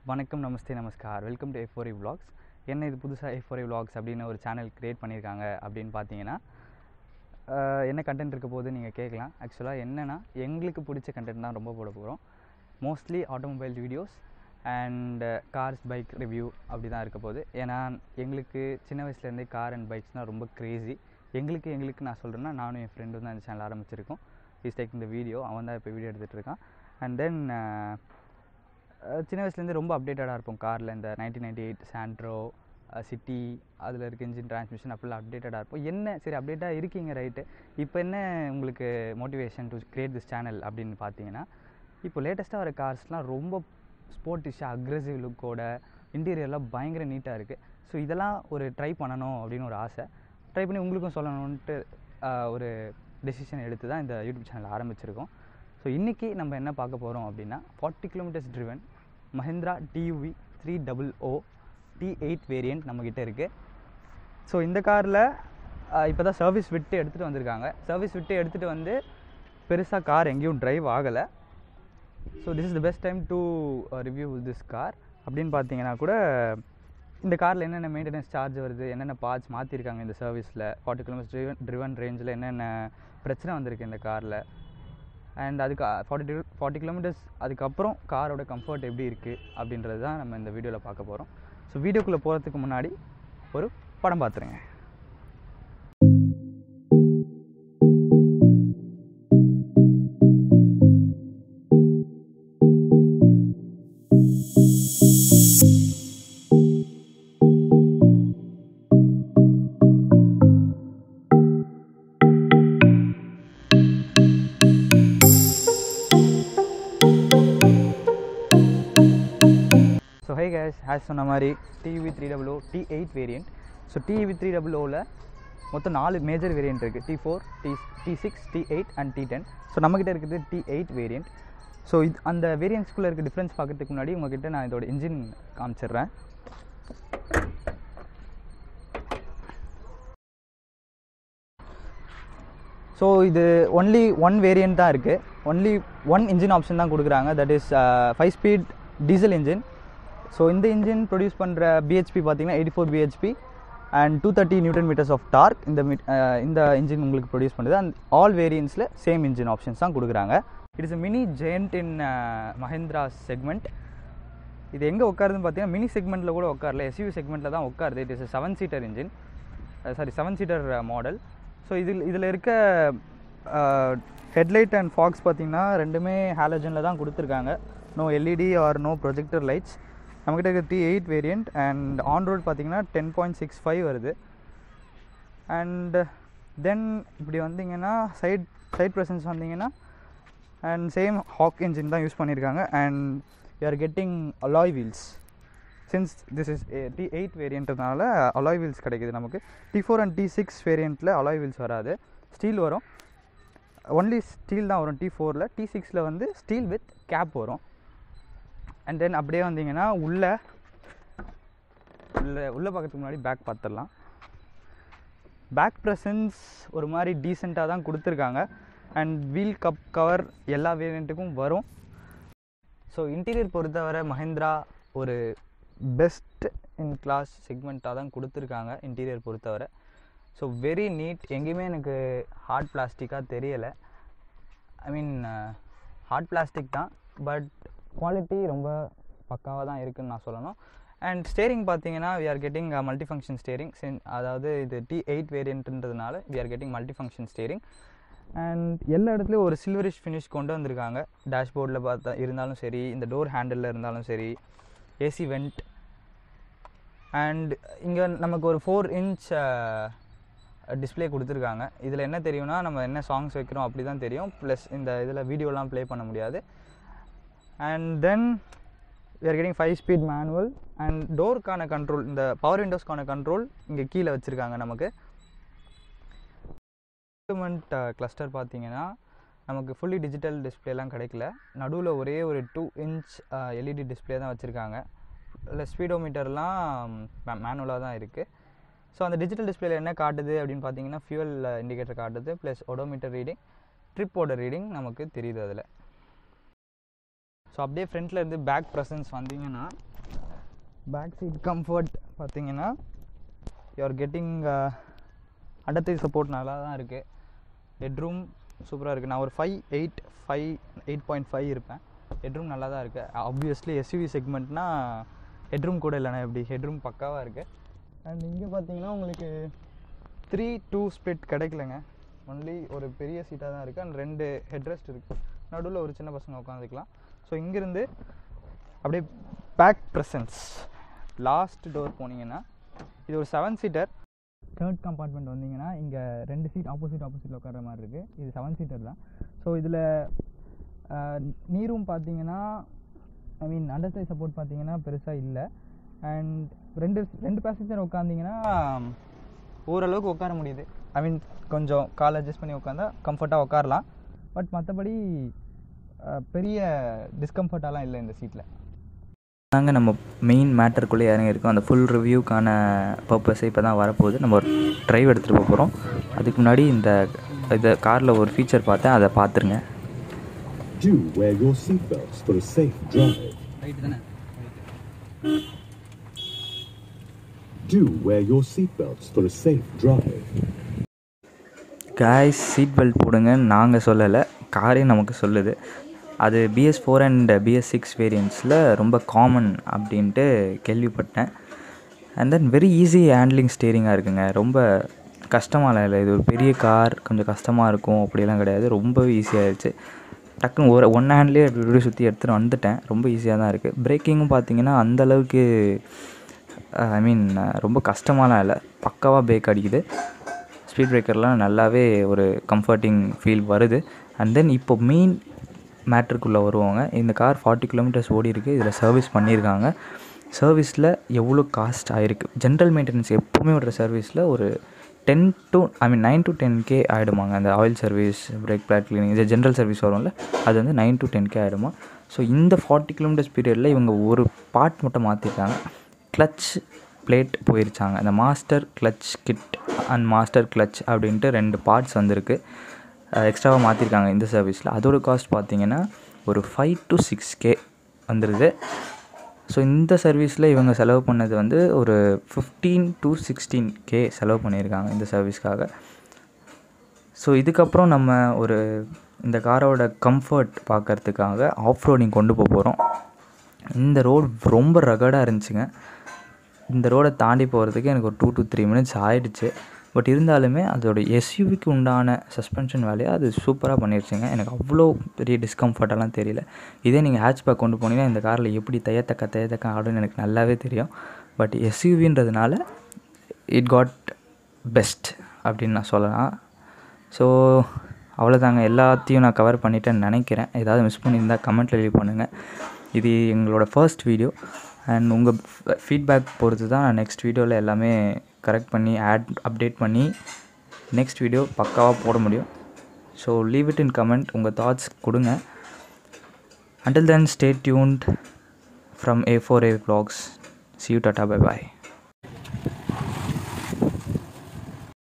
வணக்கம் நமஸ்தே நமஸ்கார் வெல்கம் டு எஃப் vlogs என்ன இது புதுசாக எஃப் vlogs அப்படின்னு ஒரு சேனல் க்ரியேட் பண்ணியிருக்காங்க அப்படின்னு பார்த்தீங்கன்னா ஆஹ், என்ன கண்டென்ட் இருக்க போது நீங்கள் கேட்கலாம் ஆக்சுவலாக என்னென்னா எங்களுக்கு பிடிச்ச கண்டென்ட் தான் ரொம்ப போட போகிறோம் mostly automobile videos and cars bike review அப்படி தான் இருக்க போகுது ஏன்னா எங்களுக்கு சின்ன வயசுலேருந்தே கார் அண்ட் பைக்ஸ்னால் ரொம்ப க்ரேசி எங்களுக்கு எங்களுக்கு நான் சொல்கிறேன்னா நானும் என் ஃப்ரெண்டும் தான் இந்த சேனல் ஆரம்பிச்சிருக்கோம் இஸ் டேக் இந்த வீடியோ அவன் தான் இப்போ வீடியோ எடுத்துகிட்டு இருக்கான் அண்ட் தென் சின்ன வயசுலேருந்து ரொம்ப அப்டேட்டடாக இருப்போம் காரில் இந்த nineteen ninety eight Santro city அதில் இருக்க இன்ஜின் டிரான்ஸ்மிஷன் அப்படிலாம் அப்டேட்டடாக இருப்போம் என்ன சரி அப்டேட்டாக இருக்கீங்க ரைட்டு இப்போ என்ன உங்களுக்கு motivation to create this channel அப்படின்னு பார்த்தீங்கன்னா இப்போ லேட்டஸ்ட்டாக வர கார்ஸ்லாம் ரொம்ப ஸ்போர்ட்டிஷாக அக்ரெசிவ் லுக்கோட இன்டீரியர்லாம் பயங்கர நீட்டாக இருக்குது ஸோ இதெல்லாம் ஒரு ட்ரை பண்ணணும் அப்படின்னு ஒரு ஆசை ட்ரை பண்ணி உங்களுக்கும் சொல்லணுன்ட்டு ஆஹ், ஒரு டெசிஷன் எடுத்து தான் இந்த யூடியூப் சேனல் ஆரம்பிச்சிருக்கோம் ஸோ இன்றைக்கி நம்ம என்ன பார்க்க போகிறோம் அப்படின்னா forty kilometres driven Mahindra TUV three double O T eight variant நம்மக்கிட்ட இருக்குது ஸோ இந்த காரில் இப்போ தான் சர்வீஸ் விட்டு எடுத்துகிட்டு வந்திருக்காங்க சர்வீஸ் விட்டு எடுத்துகிட்டு வந்து பெருசாக கார் எங்கேயும் டிரைவ் ஆகலை so this is the best time to review this car அப்படின்னு பார்த்தீங்கன்னா கூட இந்த காரில் என்னென்ன மெயின்டெனன்ஸ் சார்ஜ் வருது என்னென்ன பார்ட்ஸ் மாற்றிருக்காங்க இந்த சர்வீஸில் ஃபார்ட்டி கிலோமீட்டர்ஸ் ட்ரிவன் ட்ரிவன் ரேஞ்சில் என்னென்ன பிரச்சனை வந்திருக்கு இந்த காரில் அண்ட் அதுக்கு ஃபார்ட்டி ஃபார்ட்டி கிலோமீட்டர்ஸ் அதுக்கப்புறம் காரோட கம்ஃபர்ட் எப்படி இருக்குது அப்படின்றது தான் நம்ம இந்த வீடியோவில் பார்க்க போகிறோம் ஸோ வீடியோக்குள்ளே போகிறதுக்கு முன்னாடி ஒரு படம் பார்த்துருங்க ஸோ ஹை கேஸ் ஹேஸ் சொன்ன மாதிரி TV three double O T eight variant so TV three double ஓவில் மொத்தம் நாலு மேஜர் வேரியண்ட் இருக்குது T four T T six T eight and T ten so நம்மக்கிட்ட இருக்குது டி எயிட் வேரியண்ட் ஸோ இது அந்த வேரியண்ட்ஸ்குள்ளே இருக்க டிஃப்ரென்ஸ் பார்க்கறதுக்கு முன்னாடி உங்ககிட்ட நான் இதோட இன்ஜின் காமிச்சிடுறேன் ஸோ இது ஒன்லி ஒன் வேரியண்ட் தான் இருக்குது ஒன்லி ஒன் இன்ஜின் ஆப்ஷன் தான் கொடுக்குறாங்க that is five speed diesel engine so இந்த இன்ஜின் ப்ரொடியூஸ் பண்ணுற பிஹெச்பி பார்த்தீங்கன்னா eighty four BHP and two thirty newton metres of torque இந்த மீட் இந்த இன்ஜின் உங்களுக்கு ப்ரொடியூஸ் பண்ணுது அண்ட் ஆல் வேரியன்ஸில் சேம் இன்ஜின் ஆப்ஷன்ஸ் தான் கொடுக்குறாங்க it is a mini giant in Mahindra segment இது எங்கே உட்காருதுன்னு பார்த்தீங்கன்னா மினி செக்மெண்ட்டில் கூட உட்காரல எஸ்யூ செக்மெண்ட்டில் தான் உட்காருது it is seven seater engine sorry seven seater model so இதில் இதில் இருக்க ஹெட்லைட் அண்ட் ஃபாக்ஸ் பார்த்தீங்கன்னா ரெண்டுமே ஹாலஜனில் தான் கொடுத்துருக்காங்க no LED or no projector lights நம்மக்கிட்ட இருக்க T eight variant and on road பார்த்தீங்கன்னா டென் பாயிண்ட் சிக்ஸ் ஃபைவ் வருது அண்ட் தென் இப்படி வந்தீங்கன்னா சைட் சைட் ப்ரெசன்ஸ் வந்தீங்கன்னா அண்ட் சேம் ஹாக் இன்ஜின் தான் யூஸ் பண்ணியிருக்காங்க and you are getting alloy wheels since this is T eight வேரியண்ட்னால alloy wheels கிடைக்குது நமக்கு T four and T six வேரியண்ட்டில் அலாய் வீல்ஸ் வராது ஸ்டீல் வரும் ஒன்லி ஸ்டீல் தான் வரும் டி ஃபோரில் டி சிக்ஸில் வந்து ஸ்டீல் வித் கேப் வரும் அண்ட் தென் அப்படியே வந்தீங்கன்னா உள்ளே உள்ள உள்ளே பார்க்கறதுக்கு முன்னாடி பேக் பார்த்துடலாம் பேக் ப்ரெசன்ஸ் ஒரு மாதிரி டீசெண்டாக தான் கொடுத்துருக்காங்க அண்ட் வீல் கப் கவர் எல்லா வேரியண்ட்டுக்கும் வரும் ஸோ இன்டீரியர் பொறுத்தவரை மஹிந்திரா ஒரு பெஸ்ட் இன் கிளாஸ் செக்மெண்ட்டாக தான் கொடுத்துருக்காங்க இன்டீரியர் பொறுத்தவரை ஸோ வெரி நீட் எங்கேயுமே எனக்கு ஹார்ட் பிளாஸ்டிக்காக தெரியலை ஐ மீன் ஹார்ட் பிளாஸ்டிக் தான் பட் குவாலிட்டி ரொம்ப பக்காவாக தான் இருக்குன்னு நான் சொல்லணும் அண்ட் ஸ்டேரிங் பார்த்தீங்கன்னா we are getting multi function steering அதாவது இது டி எயிட் வேரியண்ட்ன்றதுனால we are getting multi function steering and எல்லா இடத்துலையும் ஒரு சில்வரிஷ் ஃபினிஷ் கொண்டு வந்திருக்காங்க டேஷ்போர்டில் பார்த்தா இருந்தாலும் சரி இந்த டோர் ஹேண்டிலில் இருந்தாலும் சரி ஏசி வெண்ட் அண்ட் இங்கே நமக்கு ஒரு ஃபோர் இன்ச் டிஸ்ப்ளே கொடுத்துருக்காங்க இதில் என்ன தெரியும்னா நம்ம என்ன சாங்ஸ் வைக்கிறோம் அப்படி தான் தெரியும் ப்ளஸ் இந்த இதில் வீடியோலாம் ப்ளே பண்ண முடியாது and then we are getting five speed manual and டோருக்கான கண்ட்ரோல் இந்த பவர் விண்டோஸ்க்கான கண்ட்ரோல் இங்கே கீழே வச்சுருக்காங்க நமக்கு இன்ஸ்ட்ருமெண்ட் கிளஸ்டர் பார்த்தீங்கன்னா நமக்கு ஃபுல்லி டிஜிட்டல் டிஸ்பிளேலாம் கிடைக்கல நடுவில் ஒரே ஒரு டூ இன்ச் எல்இடி டிஸ்பிளே தான் வச்சுருக்காங்க இல்லை ஸ்பீடோமீட்டர்லாம் மேனுவலாக தான் இருக்குது ஸோ அந்த டிஜிட்டல் டிஸ்பிளேல என்ன காட்டுது அப்படின்னு பார்த்தீங்கன்னா ஃபியூவல் இண்டிகேட்டர் காட்டுது ப்ளஸ் ஒடோமீட்டர் ரீடிங் ட்ரிப்போட ரீடிங் நமக்கு தெரியுது அதில் ஸோ அப்படியே ஃப்ரண்ட்டில் இருந்து பேக் ப்ரெசன்ஸ் வந்தீங்கன்னா பேக் சீட் கம்ஃபர்ட் பார்த்தீங்கன்னா யூஆர் கெட்டிங் அண்டத்தை சப்போர்ட் நல்லா தான் இருக்குது ஹெட்ரூம் சூப்பராக இருக்குது நான் ஒரு five eight five eight point five இருப்பேன் ஹெட்ரூம் நல்லா தான் இருக்குது ஆப்வியஸ்லி எஸ்யூவி செக்மெண்ட்னா ஹெட்ரூம் கூட இல்லைண்ணா எப்படி ஹெட்ரூம் பக்காவாக இருக்குது அண்ட் இங்கே பார்த்தீங்கன்னா உங்களுக்கு த்ரீ டூ ஸ்ப்ளிட் கிடைக்கலங்க ஒன்லி ஒரு பெரிய சீட்டாக தான் இருக்குது அண்ட் ரெண்டு ஹெட்ரெஸ்ட் இருக்குது நடுவில் ஒரு சின்ன பசங்க உட்காந்துக்கலாம் ஸோ இங்கேருந்து அப்படியே பேக் ப்ரெசன்ஸ் லாஸ்ட் டோர் போனீங்கன்னா இது ஒரு செவன் சீட்டர் தேர்ட் கம்பார்ட்மெண்ட் வந்தீங்கன்னா இங்கே ரெண்டு சீட் ஆப்போசிட் ஆப்போசிட்டில் உட்கார மாதிரி இருக்குது இது செவன் சீட்டர் தான் ஸோ இதில் நீரும் பார்த்தீங்கன்னா I mean under size support பார்த்தீங்கன்னா பெருசாக இல்லை அண்ட் ரெண்டு ரெண்டு பேசஞ்சர் உட்காந்திங்கன்னா ஓரளவுக்கு உட்கார முடியுது ஐ மீன் கொஞ்சம் கால் அட்ஜஸ்ட் பண்ணி உட்காந்தா கம்ஃபர்ட்டாக உட்காரலாம் பட் மற்றபடி பெரிய டிஸ்கம்ஃபர்ட்டாலாம் இல்லை இந்த சீட்டில் நாங்கள் நம்ம மெயின் மேட்டருக்குள்ளே இறங்கி இருக்கோம் அந்த ஃபுல் ரிவ்யூக்கான பர்பஸ் இப்போ தான் வரப்போகுது நம்ம ஒரு ட்ரைவ் எடுத்துகிட்டு போக போகிறோம் அதுக்கு முன்னாடி இந்த இந்த காரில் ஒரு ஃபீச்சர் பார்த்தேன் அதை பார்த்துருங்க Do wear your seatbelts for a safe drive. Right தானே Do wear your seatbelts for a safe drive. Guys seat belt போடுங்க நாங்கள் சொல்லலை காரே நமக்கு சொல்லுது அது BS four and BS six வேரியண்ட்ஸில் ரொம்ப காமன் அப்படின்ட்டு கேள்விப்பட்டேன் and then very easy handling ஸ்டேரிங்காக இருக்குங்க ரொம்ப கஷ்டமாலாம் இல்லை இது ஒரு பெரிய கார் கொஞ்சம் கஷ்டமாக இருக்கும் அப்படிலாம் கிடையாது ரொம்பவே ஈஸியாகிடுச்சு டக்குன்னு ஒரு ஒன் ஹேண்ட்லேயே அப்படி இப்படி சுற்றி எடுத்துகிட்டு வந்துட்டேன் ரொம்ப ஈஸியாக தான் இருக்குது பிரேக்கிங்கும் பார்த்தீங்கன்னா அந்தளவுக்கு ஐ மீன் ரொம்ப கஷ்டமாலாம் இல்லை பக்காவாக பிரேக் அடிக்குது ஸ்பீட் பிரேக்கர்லாம் நல்லாவே ஒரு கம்ஃபர்ட்டிங் ஃபீல் வருது அண்ட் தென் இப்போ மெயின் மேட்ருக்குள்ளே வருவாங்க இந்த கார் ஃபார்ட்டி கிலோமீட்டர்ஸ் ஓடி இருக்குது இதில் சர்வீஸ் பண்ணியிருக்காங்க சர்வீஸில் எவ்வளோ காஸ்ட் ஆகிருக்கு ஜென்ரல் மெயின்டெனன்ஸ் எப்போவுமே விடுற சர்வீஸில் ஒரு ten to I mean nine to ten K ஆகிடுமாங்க அந்த oil service brake plate cleaning இது ஜென்ரல் சர்வீஸ் வரும்ல அது வந்து நைன் டு டென் கே ஆகிடுமா ஸோ இந்த ஃபார்ட்டி கிலோமீட்டர்ஸ் பீரியடில் இவங்க ஒரு பார்ட் மட்டும் மாற்றிருக்காங்க கிளச் பிளேட் போயிருச்சாங்க அந்த master clutch kit and master clutch அப்படின்ட்டு ரெண்டு பார்ட்ஸ் வந்திருக்கு எக்ஸ்ட்ராவாக மாற்றிருக்காங்க இந்த சர்வீஸில் அதோட காஸ்ட் பார்த்தீங்கன்னா ஒரு ஃபைவ் டு சிக்ஸ் கே வந்துடுது ஸோ இந்த சர்வீஸில் இவங்க செலவு பண்ணது வந்து ஒரு ஃபிஃப்டீன் டு சிக்ஸ்டீன் கே செலவு பண்ணியிருக்காங்க இந்த சர்வீஸ்க்காக ஸோ இதுக்கப்புறம் நம்ம ஒரு இந்த காரோட கம்ஃபர்ட் பார்க்கறதுக்காக ஆஃப் ரோடிங் கொண்டு போக போகிறோம் இந்த ரோடு ரொம்ப ரகடாக இருந்துச்சுங்க இந்த ரோடை தாண்டி போகிறதுக்கு எனக்கு ஒரு டூ டு த்ரீ மினிட்ஸ் ஆயிடுச்சு பட் இருந்தாலுமே அதோட எஸ்யூவிக்கு உண்டான சஸ்பென்ஷன் வேலையை அது சூப்பராக பண்ணிருச்சுங்க எனக்கு அவ்வளோ பெரிய டிஸ்கம்ஃபர்ட்டெல்லாம் தெரியல இதே நீங்கள் ஹேட்ச்பேக் கொண்டு போனீங்கன்னா இந்த காரில் எப்படி தையத்தக்க தையத்தக்க ஆடுன்னு எனக்கு நல்லாவே தெரியும் பட் எஸ்யூவின்றதுனால இட் காட் பெஸ்ட் அப்படின்னு நான் சொல்லலாம் ஸோ அவ்வளோதாங்க எல்லாத்தையும் நான் கவர் பண்ணிட்டேன்னு நினைக்கிறேன் ஏதாவது மிஸ் பண்ணியிருந்தால் கமெண்ட்டில் லீவ் பண்ணுங்கள் இது எங்களோட ஃபர்ஸ்ட் வீடியோ அண்ட் உங்கள் ஃபீட்பேக் பொறுத்து தான் நான் நெக்ஸ்ட் வீடியோவில் எல்லாமே கரெக்ட் பண்ணி ஆட் அப்டேட் பண்ணி நெக்ஸ்ட் வீடியோ பக்காவாக போட முடியும் so leave it in comment உங்கள் தாட்ஸ் கொடுங்க until then stay tuned from A four A vlogs see you tata bye bye